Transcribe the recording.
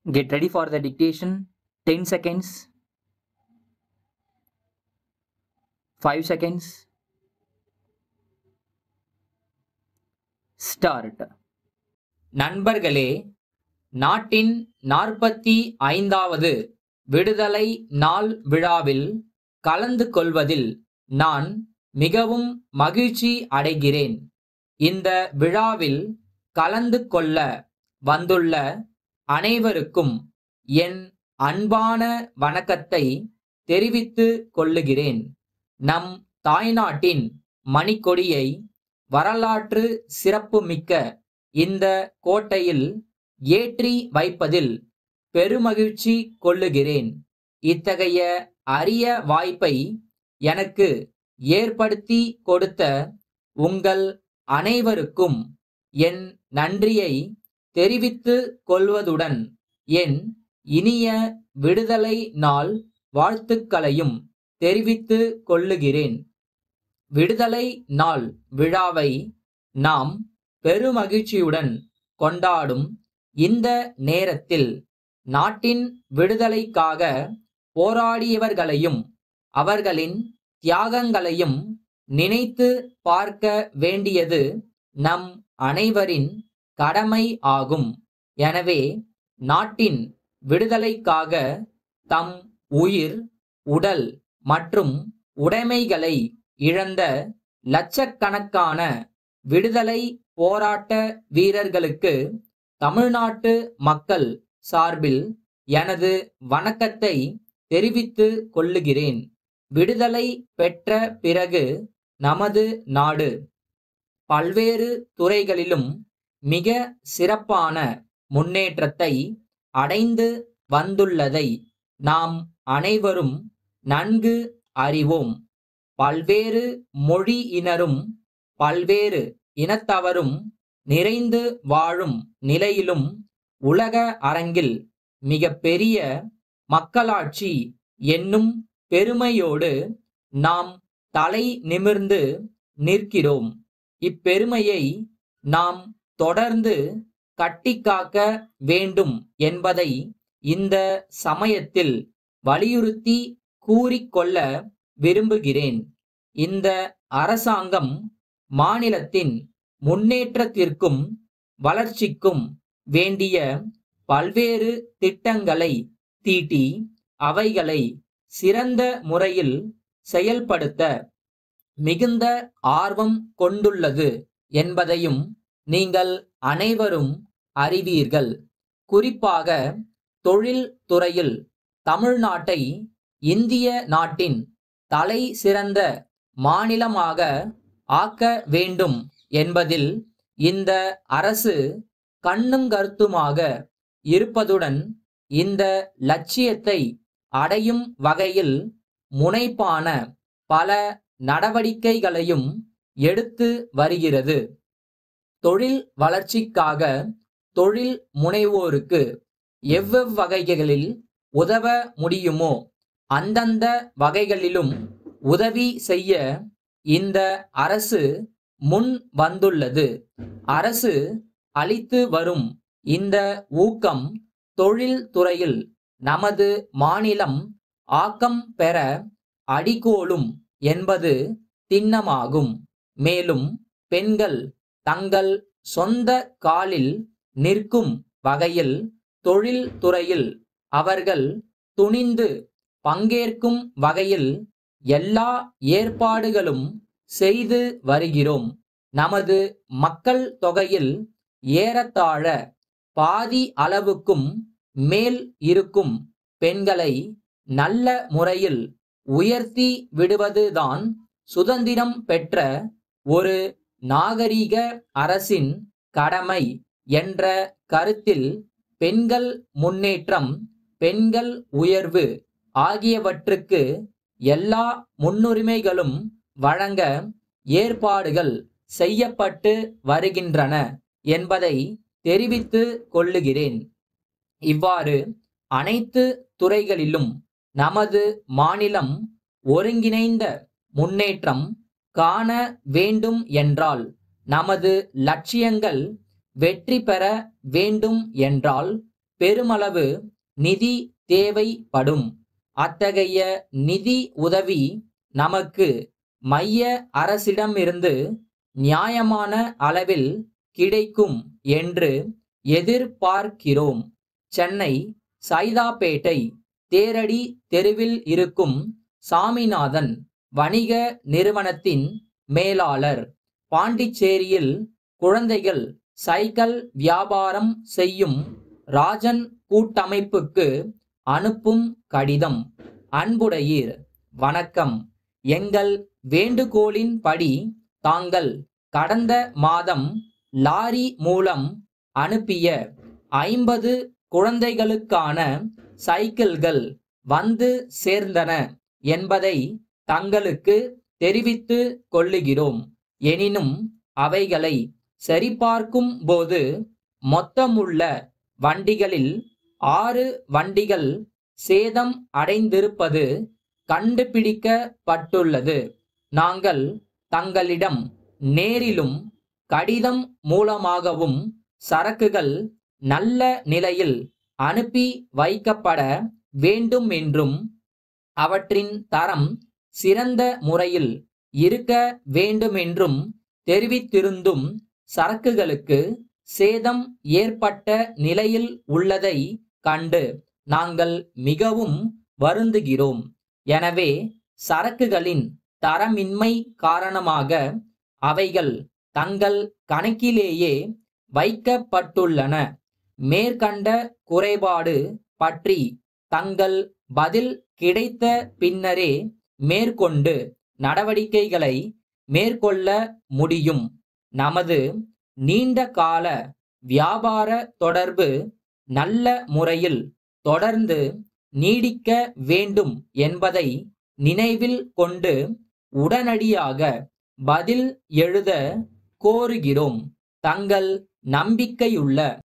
Get ready for the dictation. 10 seconds. 5 seconds. Start. நண்பர்களே நாட்டின் நாற்பத்தி ஐந்தாவது விடுதலை நாள் விழாவில் கலந்து கொள்வதில் நான் மிகவும் மகிழ்ச்சி அடைகிறேன் இந்த விழாவில் கலந்து கொள்ள வந்துள்ள அனைவருக்கும் என் அன்பான வணக்கத்தை தெரிவித்துக் கொள்ளுகிறேன் நம் தாய்நாட்டின் மணிக்கொடியை வரலாற்று சிறப்புமிக்க இந்த கோட்டையில் ஏற்றி வைப்பதில் பெருமகிழ்ச்சி கொள்ளுகிறேன் இத்தகைய அரிய வாய்ப்பை எனக்கு ஏற்படுத்தி கொடுத்த உங்கள் அனைவருக்கும் என் நன்றியை தெரிவித்துக் கொள்வதுடன் என் இனிய விடுதலை நாள் வாழ்த்துக்களையும் தெரிவித்துக் கொள்ளுகிறேன் விடுதலை நாள் விழாவை நாம் பெருமகிழ்ச்சியுடன் கொண்டாடும் இந்த நேரத்தில் நாட்டின் விடுதலைக்காக போராடியவர்களையும் அவர்களின் தியாகங்களையும் நினைத்து பார்க்க வேண்டியது நம் அனைவரின் கடமை ஆகும் எனவே நாட்டின் விடுதலைக்காக தம் உயிர் உடல் மற்றும் உடைமைகளை இழந்த லட்சக்கணக்கான விடுதலை போராட்ட வீரர்களுக்கு தமிழ்நாட்டு மக்கள் சார்பில் எனது வணக்கத்தை தெரிவித்துக் கொள்ளுகிறேன் விடுதலை பெற்ற பிறகு நமது நாடு பல்வேறு துறைகளிலும் மிக சிறப்பான முன்னேற்றத்தை அடைந்து வந்துள்ளதை நாம் அனைவரும் நன்கு அறிவோம் பல்வேறு மொழியினரும் பல்வேறு இனத்தவரும் நிறைந்து வாழும் நிலையிலும் உலக அரங்கில் மிக பெரிய மக்களாட்சி என்னும் பெருமையோடு நாம் தலை நிமிர்ந்து நிற்கிறோம் இப்பெருமையை நாம் தொடர்ந்து கட்டிக்காக்க வேண்டும் என்பதை இந்த சமயத்தில் வலியுறுத்தி கூறிக்கொள்ள விரும்புகிறேன் இந்த அரசாங்கம் மாநிலத்தின் முன்னேற்றத்திற்கும் வளர்ச்சிக்கும் வேண்டிய பல்வேறு திட்டங்களை தீட்டி அவைகளை சிறந்த முறையில் செயல்படுத்த மிகுந்த ஆர்வம் கொண்டுள்ளது என்பதையும் நீங்கள் அனைவரும் அறிவீர்கள் குறிப்பாக தொழில் துறையில் தமிழ்நாட்டை இந்திய நாட்டின் தலை சிறந்த மாநிலமாக ஆக்க வேண்டும் என்பதில் இந்த அரசு கண்ணும் கருத்துமாக இருப்பதுடன் இந்த லட்சியத்தை அடையும் வகையில் முனைப்பான பல நடவடிக்கைகளையும் எடுத்து வருகிறது தொழில் வளர்ச்சிக்காக தொழில் முனைவோருக்கு எவ்வகைகளில் உதவ முடியுமோ அந்தந்த வகைகளிலும் உதவி செய்ய இந்த அரசு முன் வந்துள்ளது அரசு அளித்து வரும் இந்த ஊக்கம் தொழில் துறையில் நமது மாநிலம் ஆக்கம் பெற அடிகோலும் என்பது திண்ணமாகும் மேலும் பெண்கள் தங்கள் சொந்த காலில் நிற்கும் வகையில் தொழில் துறையில் அவர்கள் துணிந்து பங்கேற்கும் வகையில் எல்லா ஏற்பாடுகளும் செய்து வருகிறோம் நமது மக்கள் தொகையில் ஏறத்தாழ பாதி அளவுக்கும் மேல் இருக்கும் பெண்களை நல்ல முறையில் உயர்த்தி விடுவதுதான் சுதந்திரம் பெற்ற ஒரு நாகரீக அரசின் கடமை என்ற கருத்தில் பெண்கள் முன்னேற்றம் பெண்கள் உயர்வு ஆகியவற்றுக்கு எல்லா முன்னுரிமைகளும் வழங்க ஏற்பாடுகள் செய்யப்பட்டு வருகின்றன என்பதை தெரிவித்து கொள்ளுகிறேன் இவ்வாறு அனைத்து துறைகளிலும் நமது மாநிலம் ஒருங்கிணைந்த முன்னேற்றம் காண வேண்டும் என்றால் நமது லட்சியங்கள் வெற்றி பெற வேண்டும் என்றால் பெருமளவு நிதி தேவைப்படும் அத்தகைய நிதி உதவி நமக்கு மைய அரசிடமிருந்து நியாயமான அளவில் கிடைக்கும் என்று எதிர்பார்க்கிறோம் சென்னை சைதாப்பேட்டை தேரடி தெருவில் இருக்கும் சாமிநாதன் வணிக நிறுவனத்தின் மேலாளர் பாண்டிச்சேரியில் குழந்தைகள் சைக்கிள் வியாபாரம் செய்யும் ராஜன் கூட்டமைப்புக்கு அனுப்பும் கடிதம் அன்புடையீர் வணக்கம் எங்கள் வேண்டுகோளின்படி தாங்கள் கடந்த மாதம் லாரி மூலம் அனுப்பிய ஐம்பது குழந்தைகளுக்கான சைக்கிள்கள் வந்து சேர்ந்தன என்பதை தங்களுக்கு தெரிவித்து கொள்ளுகிறோம் எனினும் அவைகளை சரிபார்க்கும் போது மொத்தமுள்ள வண்டிகளில் ஆறு வண்டிகள் சேதம் அடைந்திருப்பது கண்டுபிடிக்கப்பட்டுள்ளது நாங்கள் தங்களிடம் நேரிலும் கடிதம் மூலமாகவும் சரக்குகள் நல்ல நிலையில் அனுப்பி வைக்கப்பட வேண்டும் என்றும் அவற்றின் தரம் சிறந்த முறையில் இருக்க வேண்டுமென்றும் தெரிவித்திருந்தும் சரக்குகளுக்கு சேதம் ஏற்பட்ட நிலையில் உள்ளதை கண்டு நாங்கள் மிகவும் வருந்துகிறோம் எனவே சரக்குகளின் தரமின்மை காரணமாக அவைகள் தங்கள் கணக்கிலேயே வைக்கப்பட்டுள்ளன மேற்கண்ட குறைபாடு பற்றி தங்கள் பதில் கிடைத்த பின்னரே மேற்கொண்டு நடவடிக்கைகளை மேற்கொள்ள முடியும் நமது நீண்ட கால வியாபார தொடர்பு நல்ல முறையில் தொடர்ந்து நீடிக்க வேண்டும் என்பதை நினைவில் கொண்டு உடனடியாக பதில் எழுத கோருகிறோம் தங்கள் நம்பிக்கையுள்ள